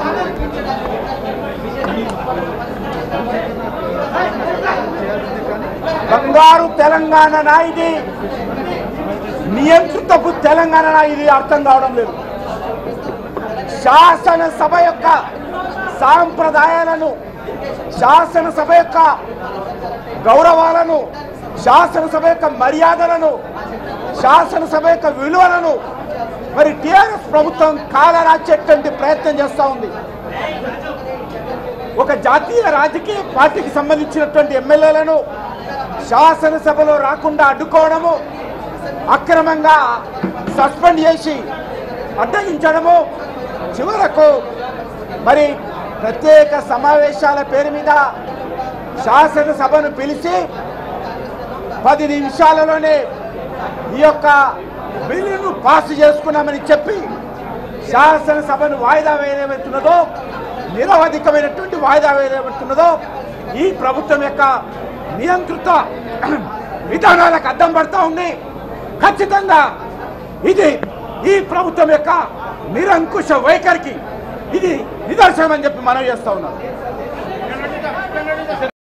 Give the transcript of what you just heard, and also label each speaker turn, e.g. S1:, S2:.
S1: బంగారు తెలంగాణ నాయది నియంత్రితపు తెలంగాణ ఇది అర్థం కావడం లేదు శాసనసభ యొక్క సాంప్రదాయాలను శాసనసభ యొక్క గౌరవాలను శాసనసభ యొక్క మర్యాదలను శాసనసభ యొక్క విలువలను మరి టిఆర్ఎస్ ప్రభుత్వం కాలరాచేటువంటి ప్రయత్నం చేస్తూ ఉంది ఒక జాతీయ రాజకీయ పార్టీకి సంబంధించినటువంటి ఎమ్మెల్యేలను శాసనసభలో రాకుండా అడ్డుకోవడము అక్రమంగా సస్పెండ్ చేసి అడ్డగించడము చివరకు మరి ప్రత్యేక సమావేశాల పేరు మీద శాసనసభను పిలిచి పది నిమిషాలలోనే ఈ యొక్క బిల్లును పాస్ చేసుకున్నామని చెప్పి శాసనసభను వాయిదా వేయబడుతున్నదో నిరవధికమైనటువంటి వాయిదా వేయబడుతున్నదో ఈ ప్రభుత్వం యొక్క నియంత్రిత విధానాలకు అద్దం పడుతూ ఉంది ఖచ్చితంగా ఇది ఈ ప్రభుత్వం యొక్క నిరంకుశ వైఖరికి ఇది నిదర్శనం అని చెప్పి మనం చేస్తా ఉన్నాం